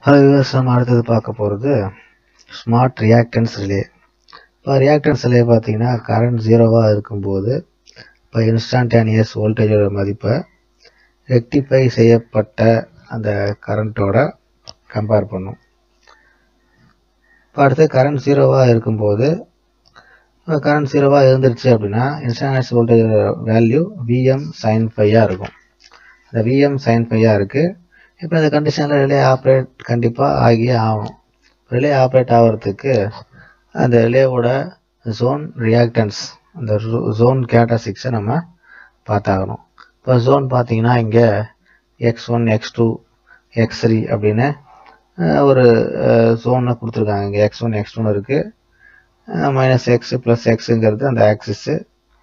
hello viewers நம்ம அடுத்தது பார்க்க போகிறது ஸ்மார்ட் ரியாக்டன்ஸ் ரிலே இப்போ ரியாக்டன்ஸ் ரிலே பார்த்தீங்கன்னா கரண்ட் ஜீரோவாக இருக்கும்போது இப்போ இன்ஸ்டன்டேனியஸ் வோல்டேஜோட மதிப்பை ரெக்டிஃபை செய்யப்பட்ட அந்த கரண்ட்டோட கம்பேர் பண்ணும் இப்போ அடுத்து கரண்ட் ஜீரோவாக இருக்கும்போது கரண்ட் ஜீரோவாக இருந்துருச்சு அப்படின்னா instantaneous voltage value VM sine ஃபையாக இருக்கும் அந்த விஎம் சைன் ஃபையாக இருக்குது இப்போ இந்த கண்டிஷனில் ரிலே ஆப்ரேட் கண்டிப்பாக ஆகியே ஆகும் ரிலே ஆப்ரேட் ஆகிறதுக்கு அந்த ரிலேவோட ஜோன் ரியாக்டன்ஸ் அந்த ஜோன் கேரக்டரிஸ்டிக்ஸை நம்ம பார்த்தாகணும் இப்போ ஜோன் பார்த்தீங்கன்னா இங்கே X one X two X three அப்படின்னு ஒரு ஜோனை கொடுத்துருக்காங்க இங்கே எக்ஸ் ஒன் எக்ஸ் டூன்னு இருக்குது மைனஸ் எக்ஸ் ப்ளஸ் எக்ஸுங்கிறது அந்த axis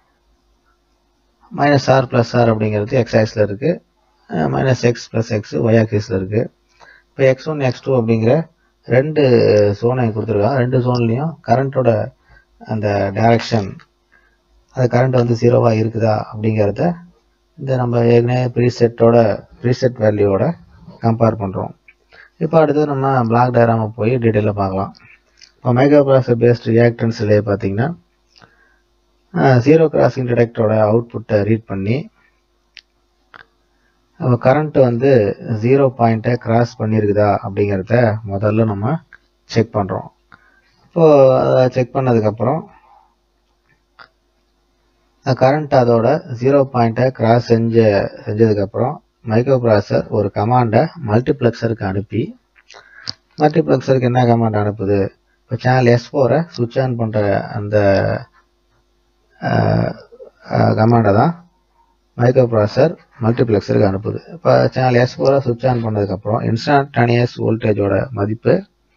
minus R plus R அப்படிங்கிறது எக்ஸ் ஆக்ஸில் இருக்குது minus X plus X Y ஆக்சிஸில் இருக்குது இப்போ எக்ஸ் ஒன் எக்ஸ் டூ அப்படிங்கிற ரெண்டு ஜோனை கொடுத்துருக்காங்க ரெண்டு ஜோன்லேயும் கரண்ட்டோட அந்த டைரக்ஷன் அது கரண்ட் வந்து ஜீரோவாக இருக்குதா அப்படிங்கிறத இந்த நம்ம ஏற்கனவே ப்ரீசெட்டோட ப்ரீசெட் வேல்யூவோட கம்பேர் பண்ணுறோம் இப்போ அடுத்து நம்ம பிளாக் டயராமை போய் டீட்டெயிலாக பார்க்கலாம் இப்போ மைக்ரோ ப்ராசர் பேஸ்ட் ரியாக்டன்ஸ்லேயே பார்த்தீங்கன்னா ஜீரோ கிராசிங் டிடெக்டரோட அவுட்புட்டை ரீட் பண்ணி கரண்ட் வந்து ஜீரோ பாயிண்ட்டை கிராஸ் பண்ணியிருக்குதா அப்படிங்கிறத முதல்ல நம்ம செக் பண்ணுறோம் இப்போது அதை செக் பண்ணதுக்கப்புறம் கரண்ட் அதோட ஜீரோ பாயிண்ட்டை கிராஸ் செஞ்ச செஞ்சதுக்கப்புறம் மைக்ரோ ப்ராசர் ஒரு கமாண்டை மல்டிப்ளெக்ஸருக்கு அனுப்பி மல்டிப்ளெக்ஸருக்கு என்ன கமாண்ட் அனுப்புது இப்போ சேனல் எஸ் ஃபோரை சுவிட்ச் ஆன் பண்ணுற அந்த கமாண்டை தான் மைக்ரோ ப்ராசர் மல்டிப்ளெக்ஸருக்கு அனுப்புது இப்போ சேனல் எஸ் ஃபோரை சுவிட்ச் ஆன் பண்ணதுக்கப்புறம் இன்ஸ்டன்டானியஸ் வோல்டேஜோட மதிப்பு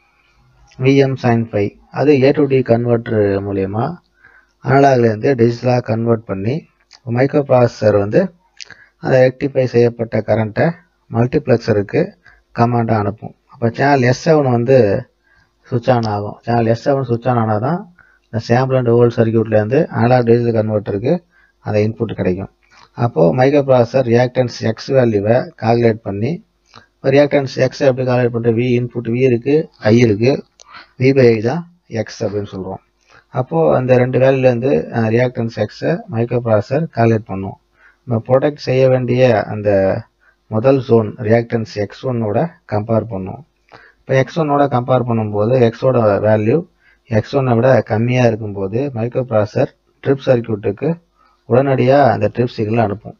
விஎம் சைன் ஃபைவ் அது ஏ டு டி கன்வெர்ட்ரு மூலயமா அனலாக்லேருந்து டிஜிட்டலாக கன்வெர்ட் பண்ணி மைக்ரோ ப்ராசஸர் வந்து அதை ரெக்டிஃபை செய்யப்பட்ட கரண்ட்டை மல்டிப்ளெக்ஸருக்கு கமாண்டாக அனுப்பும் அப்போ சேனல் எஸ் செவன் வந்து சுவிட்ச் ஆன் ஆகும் சேனல் எஸ் செவன் சுவிட்ச் ஆன் ஆனால் தான் இந்த சாம்பிள் அண்ட் ஹோல் சர்க்கியூட்லேருந்து அனலாக் டிஜிட்டல் கன்வெர்ட்டருக்கு அந்த இன்புட் கிடைக்கும் அப்போது மைக்ரோ ப்ராசஸர் ரியாக்டன்ஸ் எக்ஸ் வேல்யூவை கால்குலேட் பண்ணி இப்போ ரியாக்டன்ஸ் எக்ஸ் எப்படி கால்குலேட் பண்ணுற வி இன்புட் வி இருக்குது ஐ இருக்குது வி பை ஐ தான் எக்ஸ் அப்படின்னு சொல்கிறோம் அப்போது அந்த ரெண்டு வேல்யூலேருந்து ரியாக்டன்ஸ் எக்ஸை மைக்ரோ ப்ராசஸர் கால்குலேட் பண்ணும் நம்ம ப்ரொடெக்ட் செய்ய வேண்டிய அந்த முதல் ஜோன் ரியாக்டன்ஸ் எக்ஸ் ஒன்னோட கம்பேர் பண்ணும் இப்போ எக்ஸ் ஒன்னோட கம்பேர் பண்ணும்போது எக்ஸோட வேல்யூ எக்ஸ் ஒன்னை விட கம்மியாக இருக்கும்போது மைக்ரோ ப்ராசஸர் ட்ரிப் சர்க்கியூட்டுக்கு உடனடியாக அந்த ட்ரிப் சிக்னல் அனுப்பும்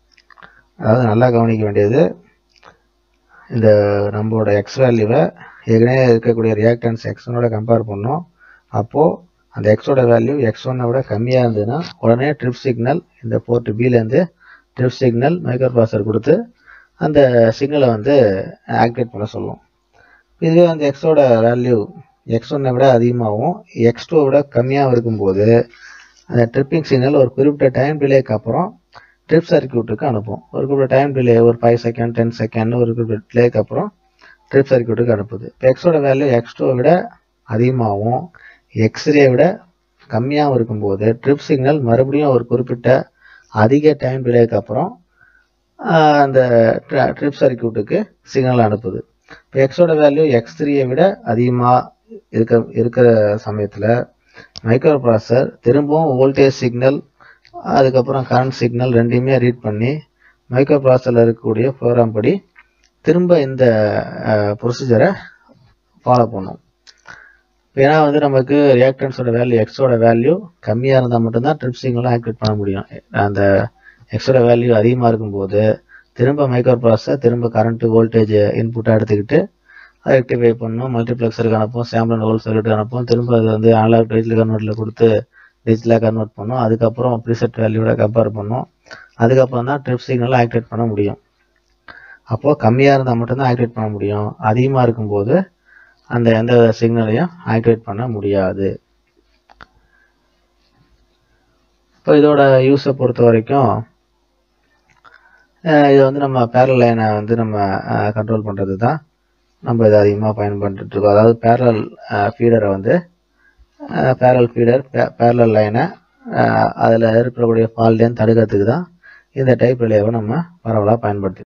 அதாவது நல்லா கவனிக்க வேண்டியது இந்த நம்மளோட எக்ஸ் வேல்யூவை ஏற்கனவே இருக்கக்கூடிய ரியாக்டன்ஸ் எக்ஸ் ஒன்னோட கம்பேர் பண்ணோம் அப்போது அந்த எக்ஸோட வேல்யூ எக்ஸ் ஒன்னை விட கம்மியாக இருந்ததுன்னா உடனே ட்ரிப் சிக்னல் இந்த போர்ட் பிலேருந்து ட்ரிப் சிக்னல் மைக்ரோ ப்ராசர் கொடுத்து அந்த சிக்னலை வந்து ஆக்டிவேட் பண்ண சொல்லும் இதுவே அந்த எக்ஸோட வேல்யூ எக்ஸ் ஒன்னை விட அதிகமாகவும் எக்ஸ் டூவை விட கம்மியாக இருக்கும்போது அந்த ட்ரிப்பிங் சிக்னல் ஒரு குறிப்பிட்ட டைம் டிலேக்கு அப்புறம் ட்ரிப் சர்க்கியூட்டுக்கு அனுப்பும் ஒரு குறிப்பிட்ட டைம் டிலே ஒரு ஃபைவ் செகண்ட் டென் செகண்ட் ஒரு குறிப்பிட்ட டிலேக்கு அப்புறம் ட்ரிப் சர்க்கியூட்டுக்கு அனுப்புது இப்போ எக்ஸோட வேல்யூ எக்ஸ் டூவை விட அதிகமாகவும் எக்ஸ்ரே விட கம்மியாகவும் இருக்கும்போது ட்ரிப் சிக்னல் மறுபடியும் ஒரு குறிப்பிட்ட அதிக டைம் டிலேக்கு அப்புறம் அந்த ட்ரிப் சர்க்கியூட்டுக்கு சிக்னல் அனுப்புது இப்போ எக்ஸோட வேல்யூ எக்ஸ் த்ரீயை விட அதிகமாக இருக்க இருக்கிற சமயத்தில் மைக்ரோ ப்ராசர் திரும்பவும் வோல்டேஜ் சிக்னல் அதுக்கப்புறம் கரண்ட் சிக்னல் ரெண்டையுமே ரீட் பண்ணி மைக்ரோ ப்ராசரில் இருக்கக்கூடிய ப்ரோக்ராம் படி திரும்ப இந்த ப்ரொசீஜரை ஃபாலோ பண்ணும் ஏன்னா வந்து நமக்கு ரியாக்டன்ஸோட வேல்யூ எக்ஸோட வேல்யூ கம்மியாக இருந்தால் மட்டும்தான் ட்ரிப் சிக்னலை ஆக்டிவேட் பண்ண முடியும் அந்த எக்ஸோட வேல்யூ அதிகமாக இருக்கும்போது திரும்ப மைக்ரோ ப்ராசஸர் திரும்ப கரண்ட்டு வோல்டேஜ் இன்புட்டாக எடுத்துக்கிட்டு அதை ரெக்டிஃபை பண்ணும் மல்டிப்ளெக்ஸருக்கு அனுப்பும் சாம்பிள் அண்ட் ஹோல் சர்க்கியூட் அனுப்பும் திரும்ப அது வந்து அனலாக் டிஜிட்டல் கன்வெர்ட்டில் கொடுத்து டிஜிட்டலாக கன்வெர்ட் பண்ணும் அதுக்கப்புறம் ப்ரீசெட் வேல்யூவோட கம்பேர் பண்ணும் அதுக்கப்புறம் தான் ட்ரிப் சிக்னலை ஆக்டிவேட் பண்ண முடியும் அப்போது கம்மியாக இருந்தால் மட்டும்தான் ஆக்டிவேட் பண்ண முடியும் அதிகமாக இருக்கும்போது அந்த எந்த சிக்னலையும் ஆக்டிவேட் பண்ண முடியாது இப்போ இதோட யூஸை பொறுத்த வரைக்கும் இதை வந்து நம்ம பேரல் லைனை வந்து நம்ம கண்ட்ரோல் பண்ணுறது தான் நம்ம இதை அதிகமாக பயன்படுத்திட்டு இருக்கோம் அதாவது பேரல் ஃபீடரை வந்து பேரல் ஃபீடர் பேரல் லைனை அதில் ஏற்படக்கூடிய ஃபால்ட்லேருந்து தடுக்கிறதுக்கு தான் இந்த டைப் ரிலேவை நம்ம பரவலாக பயன்படுத்தி